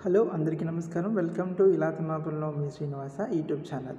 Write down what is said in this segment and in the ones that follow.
hello అందరికీ నమస్కారం welcome to ఇలా తిమ్మాపురంలో మీ శ్రీనివాస యూట్యూబ్ ఛానల్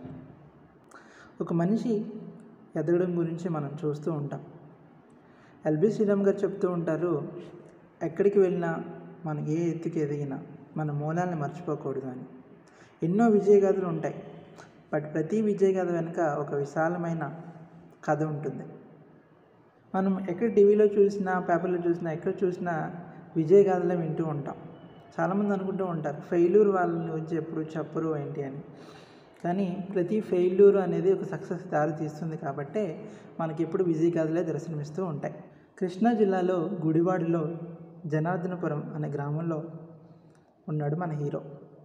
ఒక మనిషి ఎదగడం గురించి మనం చూస్తూ ఉంటాం ఎల్బి శ్రీరామ్ గారు చెప్తూ ఉంటారు ఎక్కడికి వెళ్ళినా మనం ఏ ఎత్తుకి ఎదిగినా మన మూలాన్ని మర్చిపోకూడదు అని ఎన్నో విజయగాథలు ఉంటాయి బట్ ప్రతి విజయగాథ వెనుక ఒక విశాలమైన కథ ఉంటుంది మనం ఎక్కడ టీవీలో చూసినా పేపర్లో చూసినా ఎక్కడ చూసినా విజయగాథలే వింటూ ఉంటాం చాలామంది అనుకుంటూ ఉంటారు ఫెయిల్యూర్ వాళ్ళ గురించి ఎప్పుడు చెప్పరు ఏంటి అని కానీ ప్రతి ఫెయిల్యూర్ అనేది ఒక సక్సెస్ దారి తీస్తుంది కాబట్టే మనకి ఎప్పుడు విజయగాథలే దర్శనమిస్తూ ఉంటాయి కృష్ణా జిల్లాలో గుడివాడలో జనార్దనపురం అనే గ్రామంలో ఉన్నాడు మన హీరో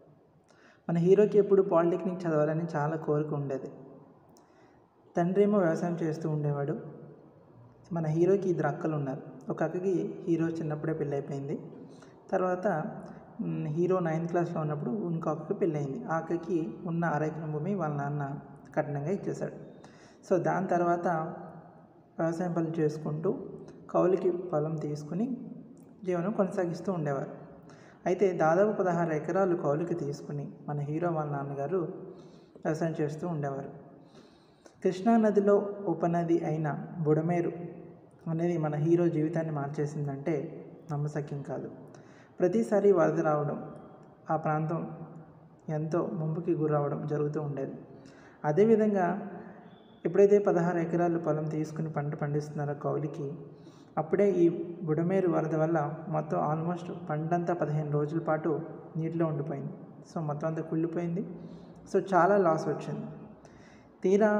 మన హీరోకి ఎప్పుడు పాలిటెక్నిక్ చదవాలని చాలా కోరిక ఉండేది తండ్రి ఏమో వ్యవసాయం చేస్తూ ఉండేవాడు మన హీరోకి ఇద్దరు అక్కలు ఉన్నారు ఒక అక్కకి హీరో చిన్నప్పుడే పెళ్ళైపోయింది తర్వాత మ్, హీరో నైన్త్ క్లాస్లో ఉన్నప్పుడు ఇంకో అక్కకి పెళ్ళయింది ఆ అక్కకి ఉన్న అరెకరం భూమి వాళ్ళ నాన్న కట్నంగా ఇచ్చేశాడు సో దాని తర్వాత వ్యవసాయం పనులు చేసుకుంటూ కౌలుకి పొలం తీసుకుని జీవనం కొనసాగిస్తూ ఉండేవారు అయితే దాదాపు పదహారు ఎకరాలు కౌలుకి తీసుకుని మన హీరో వాళ్ళ నాన్నగారు వ్యవసాయం చేస్తూ ఉండేవారు కృష్ణా నదిలో ఉపనది అయిన బుడమేరు అనేది మన హీరో జీవితాన్ని మార్చేసిందంటే నమ్మశక్యం కాదు ప్రతిసారి వరద రావడం ఆ ప్రాంతం ఎంతో ముంపుకి గురవడం జరుగుతూ ఉండేది అదేవిధంగా ఎప్పుడైతే పదహారు ఎకరాలు పొలం తీసుకుని పంట పండిస్తున్నారో కౌలికి అప్పుడే ఈ బుడమేరు వరద వల్ల మొత్తం ఆల్మోస్ట్ పంటంతా పదిహేను రోజుల పాటు నీటిలో ఉండిపోయింది సో మొత్తం అంతా కుళ్ళిపోయింది సో చాలా లాస్ వచ్చింది తీరా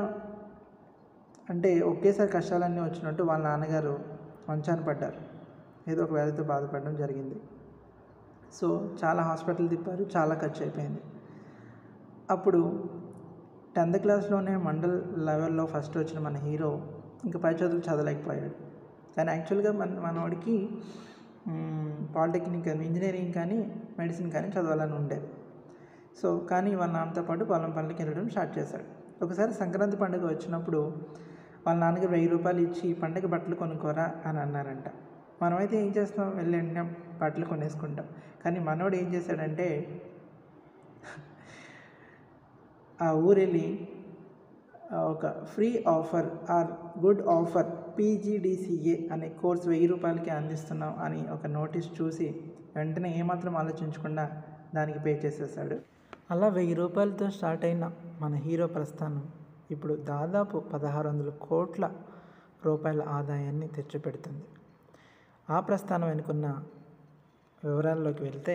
అంటే ఒకేసారి కష్టాలన్నీ వచ్చినట్టు వాళ్ళ నాన్నగారు మంచాన పడ్డారు ఏదో ఒక వ్యాధితో బాధపడడం జరిగింది సో చాలా హాస్పిటల్ తిప్పారు చాలా ఖర్చు అయిపోయింది అప్పుడు టెన్త్ క్లాస్లోనే మండల్ లెవెల్లో ఫస్ట్ వచ్చిన మన హీరో ఇంకా పై చదువులు చదవలేకపోయాడు కానీ యాక్చువల్గా మన మనవాడికి పాలిటెక్నిక్ కానీ ఇంజనీరింగ్ కానీ మెడిసిన్ కానీ చదవాలని ఉండేది సో కానీ వాళ్ళ నాన్నతో పాటు పొలం పనులకి వెళ్ళడం స్టార్ట్ చేశాడు ఒకసారి సంక్రాంతి పండుగ వచ్చినప్పుడు వాళ్ళ నాన్నకి వెయ్యి రూపాయలు ఇచ్చి ఈ పండుగ బట్టలు కొనుక్కోరా అని అన్నారంట మనమైతే ఏం చేస్తాం వెళ్ళి వెంటనే బట్టలు కొనేసుకుంటాం కానీ మనోడు ఏం చేశాడంటే ఆ ఊరెళ్ళి ఆ, ఒక free offer or good offer PGDCA అనే కోర్స్ వెయ్యి రూపాయలకి అందిస్తున్నాం అని ఒక నోటీస్ చూసి వెంటనే ఏమాత్రం ఆలోచించకుండా దానికి పే చేసేసాడు అలా వెయ్యి రూపాయలతో స్టార్ట్ అయిన మన హీరో ప్రస్థానం ఇప్పుడు దాదాపు పదహారు వందల కోట్ల రూపాయల ఆదాయాన్ని తెచ్చిపెడుతుంది ఆ ప్రస్థానం వెనుకున్న వివరాల్లోకి వెళ్తే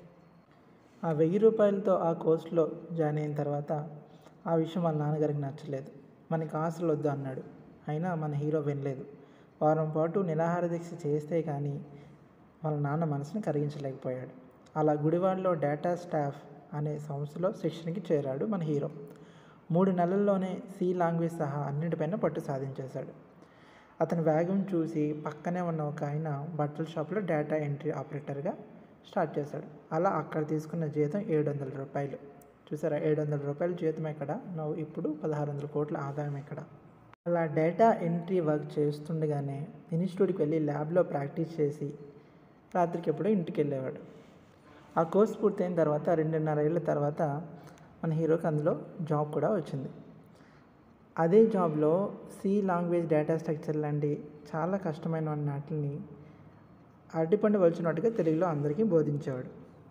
ఆ వెయ్యి రూపాయలతో ఆ కోర్సులో జాయిన్ అయిన తర్వాత ఆ విషయం వాళ్ళ నాన్నగారికి నచ్చలేదు మనకి ఆశలు వద్దు అన్నాడు అయినా మన హీరో వినలేదు వారం పాటు నిరాహార దీక్ష చేస్తే కానీ వాళ్ళ నాన్న మనసుని కరిగించలేకపోయాడు అలా గుడివాడలో డేటా స్టాఫ్ అనే సంస్థలో శిక్షణకి చేరాడు మన హీరో మూడు నెలల్లోనే సి లాంగ్వేజ్ సహా అన్నిటిపైన పట్టు సాధించేశాడు అతని వేగం చూసి పక్కనే ఉన్న ఒక ఆయన బట్టల షాప్లో డేటా ఎంట్రీ ఆపరేటర్గా స్టార్ట్ చేశాడు అలా అక్కడ తీసుకున్న జీతం ఏడు వందల రూపాయలు చూసారా ఏడు వందల రూపాయల జీతం ఎక్కడ నువ్వు ఇప్పుడు పదహారు వందల కోట్ల ఆదాయం ఎక్కడ అలా డేటా ఎంట్రీ వర్క్ చేస్తుండగానే ఇన్స్టిట్యూట్కి వెళ్ళి ల్యాబ్లో ప్రాక్టీస్ చేసి రాత్రికి ఎప్పుడో ఇంటికి వెళ్ళేవాడు ఆ కోర్స్ పూర్తయిన తర్వాత రెండున్నర ఏళ్ళ తర్వాత మన హీరోకి అందులో జాబ్ కూడా వచ్చింది అదే జాబ్లో సి లాంగ్వేజ్ డేటా స్ట్రక్చర్ లాంటి చాలా కష్టమైన వాటిని అరటిపండు వలిచినట్టుగా తెలుగులో అందరికీ బోధించేవాడు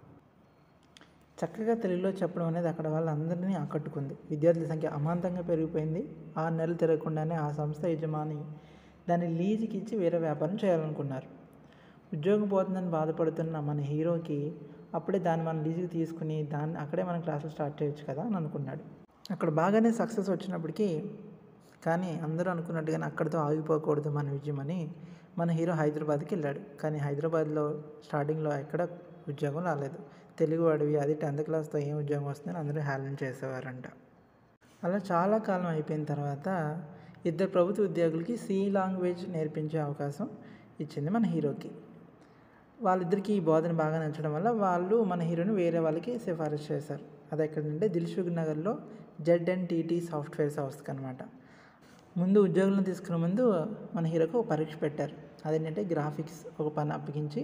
చక్కగా తెలుగులో చెప్పడం అనేది అక్కడ వాళ్ళందరినీ ఆకట్టుకుంది విద్యార్థుల సంఖ్య అమాంతంగా పెరిగిపోయింది ఆరు నెలలు తిరగకుండానే ఆ సంస్థ యజమాని దాన్ని లీజుకి ఇచ్చి వేరే వ్యాపారం చేయాలనుకున్నారు ఉద్యోగం పోతుందని బాధపడుతున్న మన హీరోకి అప్పుడే దాన్ని మనం లీజుకి తీసుకుని దాన్ని అక్కడే మనం క్లాసులు స్టార్ట్ చేయొచ్చు కదా అని అనుకున్నాడు అక్కడ బాగానే సక్సెస్ వచ్చినప్పటికీ కానీ అందరూ అనుకున్నట్టుగానే అక్కడితో ఆగిపోకూడదు మన విజయం అని మన హీరో హైదరాబాద్కి వెళ్ళాడు కానీ హైదరాబాద్లో స్టార్టింగ్లో ఎక్కడ ఉద్యోగం రాలేదు తెలుగు వాడివి అది టెన్త్ క్లాస్తో ఏం ఉద్యోగం వస్తుందని అందరూ హేళన చేసేవారంట అలా చాలా కాలం అయిపోయిన తర్వాత ఇద్దరు ప్రభుత్వ ఉద్యోగులకి సి లాంగ్వేజ్ నేర్పించే అవకాశం ఇచ్చింది మన హీరోకి వాళ్ళిద్దరికీ ఈ బోధన బాగా నచ్చడం వల్ల వాళ్ళు మన హీరోని వేరే వాళ్ళకి సిఫారసు చేశారు అది ఎక్కడంటే దిల్సుఖ్ నగర్లో జెడ్ అండ్ టీటీ సాఫ్ట్వేర్ సంస్థకి అనమాట ముందు ఉద్యోగులను తీసుకునే ముందు మన హీరోకి ఒక పరీక్ష పెట్టారు అదేంటంటే గ్రాఫిక్స్ ఒక పని అప్పగించి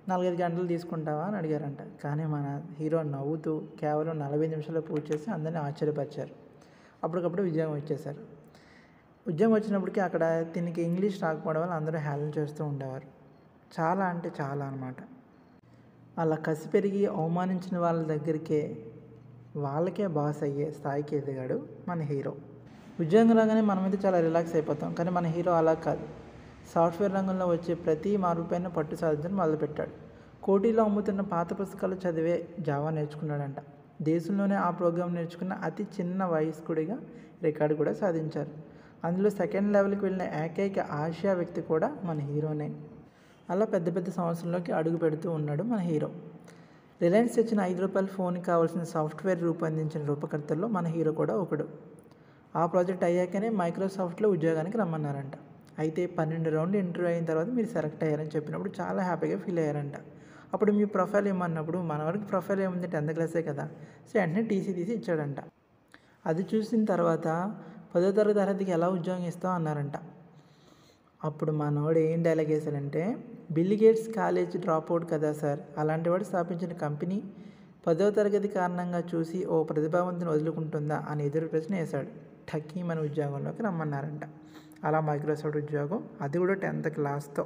నాలుగైదు గంటలు తీసుకుంటావా అని అడిగారంట కానీ మన హీరో నవ్వుతూ కేవలం నలభై నిమిషాలు పూర్తి చేసి అందరినీ ఆశ్చర్యపరిచారు అప్పటికప్పుడు ఉద్యోగం ఇచ్చేశారు ఉద్యోగం వచ్చినప్పటికీ అక్కడ దీనికి ఇంగ్లీష్ రాకపోవడం వల్ల అందరూ హేళన చేస్తూ ఉండేవారు చాలా అంటే చాలా అనమాట అలా కసి పెరిగి అవమానించిన వాళ్ళ దగ్గరికే వాళ్ళకే బాస్ అయ్యే స్థాయికి ఎదిగాడు మన హీరో ఉద్యోగం రాగానే మనమైతే చాలా రిలాక్స్ అయిపోతాం కానీ మన హీరో అలా కాదు సాఫ్ట్వేర్ రంగంలో వచ్చే ప్రతి మార్పుపైన పట్టు సాధించడం మొదలుపెట్టాడు కోటీలో అమ్ముతున్న పాత పుస్తకాలు చదివే జావా నేర్చుకున్నాడంట దేశంలోనే ఆ ప్రోగ్రాం నేర్చుకున్న అతి చిన్న వయస్కుడిగా రికార్డు కూడా సాధించారు అందులో సెకండ్ లెవెల్కి వెళ్ళిన ఏకైక ఆసియా వ్యక్తి కూడా మన హీరోనే అలా పెద్ద పెద్ద సంవత్సరంలోకి అడుగు పెడుతూ ఉన్నాడు మన హీరో రిలయన్స్ తెచ్చిన ఐదు రూపాయల ఫోన్కి కావాల్సిన సాఫ్ట్వేర్ రూపొందించిన రూపకర్తల్లో మన హీరో కూడా ఒకడు ఆ ప్రాజెక్ట్ అయ్యాకనే మైక్రోసాఫ్ట్లో ఉద్యోగానికి రమ్మన్నారంట అయితే పన్నెండు రౌండ్లు ఇంటర్వ్యూ అయిన తర్వాత మీరు సెలెక్ట్ అయ్యారని చెప్పినప్పుడు చాలా హ్యాపీగా ఫీల్ అయ్యారంట అప్పుడు మీ ప్రొఫైల్ ఏమన్నప్పుడు మన వరకు ప్రొఫైల్ ఏముంది టెన్త్ క్లాసే కదా సో వెంటనే టీసీ తీసి ఇచ్చాడంట అది చూసిన తర్వాత పదో తరగతి అర్హతకి ఎలా ఉద్యోగం ఇస్తావు అన్నారంట అప్పుడు మనోడు ఏం డైలాగ్ వేశాడంటే Bill Gates college drop out కదా సార్ అలాంటి వాడు స్థాపించిన కంపెనీ పదో తరగతి కారణంగా చూసి ఓ ప్రతిభావంతుని వదులుకుంటుందా అని ఎదురు ప్రశ్న వేశాడు టక్కీ మన ఉద్యోగంలోకి రమ్మన్నారంట అలా మైక్రోసాఫ్ట్ ఉద్యోగం అది కూడా టెన్త్ క్లాస్తో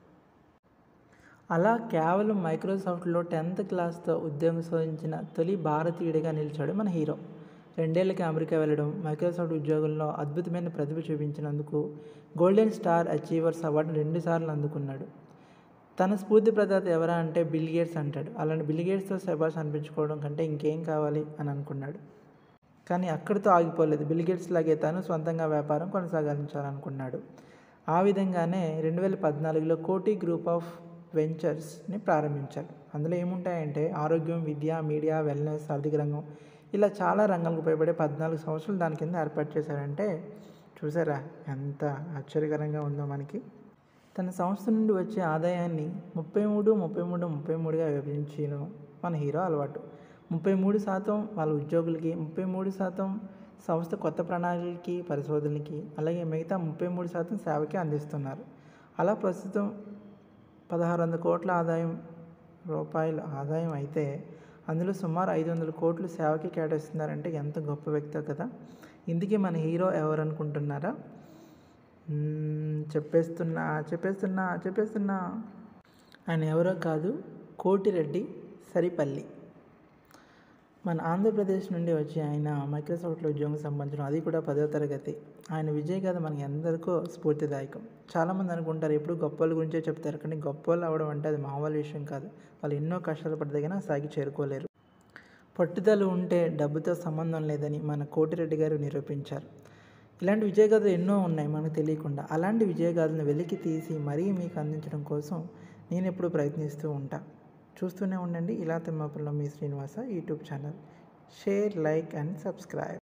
అలా కేవలం మైక్రోసాఫ్ట్లో టెన్త్ క్లాస్తో ఉద్యోగం సాధించిన తొలి భారతీయుడిగా నిలిచాడు మన హీరో రెండేళ్లకి అమెరికా వెళ్ళడం మైక్రోసాఫ్ట్ ఉద్యోగంలో అద్భుతమైన ప్రతిభ చూపించినందుకు గోల్డెన్ స్టార్ అచీవర్స్ అవార్డును రెండుసార్లు అందుకున్నాడు తన స్ఫూర్తి ప్రదాత ఎవరా అంటే బిల్ గేట్స్ అంటాడు అలాంటి బిల్ గేట్స్తో శబాష్ అనిపించుకోవడం కంటే ఇంకేం కావాలి అని అనుకున్నాడు కానీ అక్కడితో ఆగిపోలేదు బిల్ గేట్స్ లాగే తాను సొంతంగా వ్యాపారం కొనసాగించాలనుకున్నాడు ఆ విధంగానే రెండు వేల పద్నాలుగులో కోటి గ్రూప్ ఆఫ్ వెంచర్స్ని ప్రారంభించారు అందులో ఏముంటాయంటే ఆరోగ్యం విద్య మీడియా వెల్నెస్ ఆర్థిక రంగం ఇలా చాలా రంగాలకు ఉపయోగపడే పద్నాలుగు సంవత్సరాలు దాని కింద ఏర్పాటు చేశారంటే చూసారా ఎంత ఆశ్చర్యకరంగా ఉందో మనకి తన సంస్థ నుండి వచ్చే ఆదాయాన్ని ముప్పై మూడు ముప్పై మూడు ముప్పై మూడుగా విభజించడం మన హీరో అలవాటు ముప్పై మూడు శాతం వాళ్ళ ఉద్యోగులకి ముప్పై మూడు శాతం సంస్థ కొత్త ప్రణాళికలకి పరిశోధనలకి అలాగే మిగతా ముప్పై మూడు శాతం సేవకి అందిస్తున్నారు అలా ప్రస్తుతం పదహారు వందల కోట్ల ఆదాయం రూపాయల ఆదాయం అయితే అందులో సుమారు ఐదు వందల కోట్లు సేవకి కేటాయిస్తున్నారంటే ఎంత గొప్ప వ్యక్తో కదా ఇందుకే మన హీరో ఎవరు అనుకుంటున్నారా చెప్పేస్తున్నా చెప్పేస్తున్నా చెప్పేస్తున్నా ఆయన ఎవరో కాదు కోటిరెడ్డి సరిపల్లి మన ఆంధ్రప్రదేశ్ నుండి వచ్చి ఆయన మైక్రోసాఫ్ట్లో ఉద్యోగం సంబంధించడం అది కూడా పదో తరగతి ఆయన విజయ గాథ మనకి ఎందరికో స్ఫూర్తిదాయకం చాలామంది అనుకుంటారు ఎప్పుడు గొప్ప వాళ్ళ గురించే చెప్తారు కానీ గొప్ప వాళ్ళు అవడం అంటే అది మామూలు విషయం కాదు వాళ్ళు ఎన్నో కష్టాలు పడితేగినా సాగి చేరుకోలేరు పట్టుదల ఉంటే డబ్బుతో సంబంధం లేదని మన కోటిరెడ్డి గారు నిరూపించారు ఇలాంటి విజయగాథలు ఎన్నో ఉన్నాయి మనకు తెలియకుండా అలాంటి విజయగాథలను వెలికి తీసి మరీ మీకు అందించడం కోసం నేను ఎప్పుడు ప్రయత్నిస్తూ ఉంటా చూస్తూనే ఉండండి ఇలా తిమ్మాపుల్లో మీ Srinivasa YouTube channel share like and subscribe